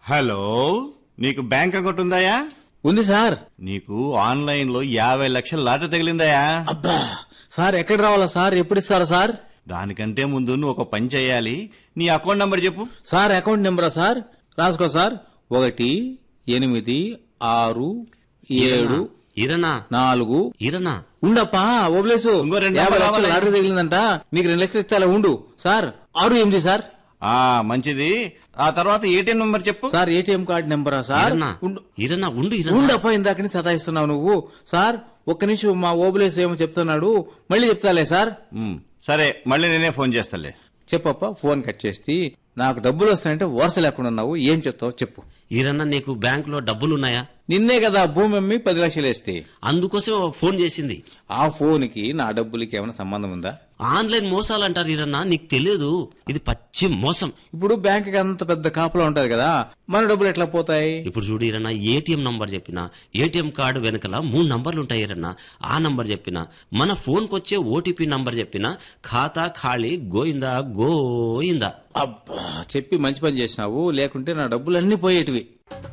Hello నీకు bank account ఉందాయా ఉంది sir నీకు ఆన్లైన్ లో యాభై లక్షల లాట తగిలిందాయా అబ్బా సార్ ఎక్కడ రావాలా సార్ ఎప్పుడు ఇస్తారా సార్ దానికంటే ముందు నువ్వు ఒక పని చేయాలి నీ అకౌంట్ నంబర్ చెప్పు సార్ అకౌంట్ నెంబరా సార్ రాసుకో సార్ ఒకటి ఎనిమిది ఆరు ఏడు ఇరనా నాలుగు ఇరనా ఉండప్పా ఓబ్లేసు ఇంకో రెండు యాభై నెంబర్లు లక్షలు రావాలి. లాటరీ తగిలిందంట నీకు రెండు లక్షలు ఇస్తే అలా ఉండు సార్ ఆరు ఎనిమిది సార్ ఆ మంచిది ఆ తర్వాత ఏటీఎం నంబర్ చెప్పు సార్ ఏటీఎం కార్డు నెంబరా సార్ ఇరనా ఉండు ఇరనా ఉండు ఇరనా ఉండప్పా ఇందాకని సతాయిస్తున్నావు నువ్వు సార్ ఒక్క నిమిషం మా ఓబులేసు ఏమో చెప్తున్నాడు మళ్ళీ చెప్తాలే సార్ ఉమ్, సరే మళ్ళీ నేనే ఫోన్ చేస్తాలే చెప్పప్ప ఫోన్ కట్ చేసి నాకు డబ్బులు వస్తాయంటే వరుస లేకుండా ఉన్నావు ఏం చెప్తావు చెప్పు ఇరన్నా నీకు బ్యాంక్ లో డబ్బులున్నాయా నిన్నే కదా భూమి అమ్మి పది లక్షలు వేస్తే అందుకోసం ఫోన్ చేసింది ఆ ఫోన్కి నా డబ్బులకి ఏమైనా సంబంధం ఉందా ఆన్లైన్ మోసాలు అంటారు ఇరన్నా నీకు తెలియదు ఇది పచ్చి మోసం ఇప్పుడు బ్యాంక్ అంత పెద్ద కాపులా ఉంటది కదా మన డబ్బులు ఎట్లా పోతాయి ఇప్పుడు చూడు ఇరన్నా ఏటీఎం నంబర్ చెప్పిన ఏటీఎం కార్డు వెనకల మూడు నంబర్లు ఉంటాయి ఇరన్నా ఆ నంబర్ చెప్పిన మన ఫోన్ కొచ్చే ఓటీపీ నంబర్ చెప్పిన ఖాతా ఖాళీ గోయిందా గోయిందా అబ్బా చెప్పి మంచి పని చేసినావు లేకుంటే నా డబ్బులు అన్ని పోయేటివి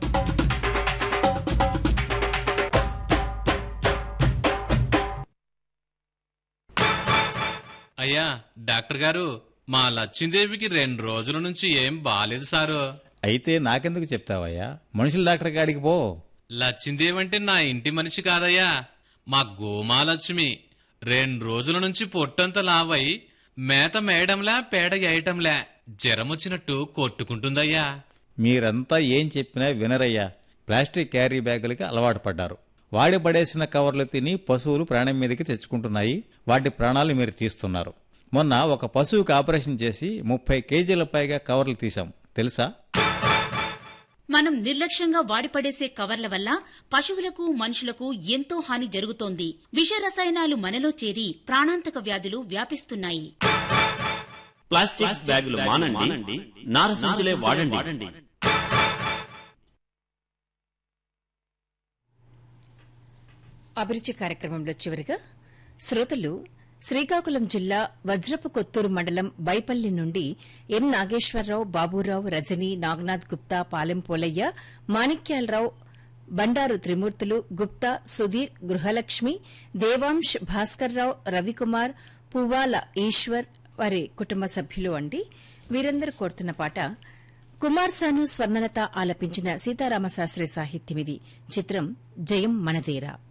అయ్యా డాక్టర్ గారు మా లచ్చిందేవికి రెండు రోజుల నుంచి ఏం బాలేదు సారు అయితే నాకెందుకు చెప్తావయ్యా మనుషుల డాక్టర్ కాడికి పో లచ్చిందేవి అంటే నా ఇంటి మనిషి కాదయ్యా మా గోమాలక్ష్మి రెండు రోజుల నుంచి పొట్టంత లావై మేత మేయడంలా పేడ వేయటంలా జ్వరం వచ్చినట్టు కొట్టుకుంటుందయ్యా మీరంతా ఏం చెప్పినా వినరయ్యా ప్లాస్టిక్ క్యారీ బ్యాగులకి అలవాటు పడ్డారు వాడి పడేసిన కవర్లు తిని పశువులు ప్రాణం మీదకి తెచ్చుకుంటున్నాయి వాటి ప్రాణాలు మీరు తీస్తున్నారు మొన్న ఒక పశువుకి ఆపరేషన్ చేసి ముప్పై కేజీల పైగా కవర్లు తీశాం తెలుసా మనం నిర్లక్ష్యంగా వాడిపడేసే కవర్ల వల్ల పశువులకు మనుషులకు ఎంతో హాని జరుగుతోంది విష రసాయనాలు మనలో చేరి ప్రాణాంతక వ్యాధులు వ్యాపిస్తున్నాయి ప్లాస్టిక్ బ్యాగులు మానండి నార సంచులే వాడండి అభిరుచి కార్యక్రమంలో చివరిగా శ్రోతలు శ్రీకాకుళం జిల్లా వజ్రపు కొత్తూరు మండలం బైపల్లి నుండి ఎన్ నాగేశ్వరరావు బాబురావు రజని నాగనాథ్ గుప్తా పాలెం పోలయ్య మాణిక్యాలరావు బండారు త్రిమూర్తులు గుప్తా సుధీర్ గృహలక్ష్మి దేవాంశ్ భాస్కర్రావు రవికుమార్ పువ్వాల ఈశ్వర్ వారి కుటుంబ సభ్యులు అండి వీరందరూ కోరుతున్న పాట కుమార్ సాను స్వర్ణలత ఆలపించిన సీతారామశాస్త్రి సాహిత్యమిది చిత్రం జయం మనదేరా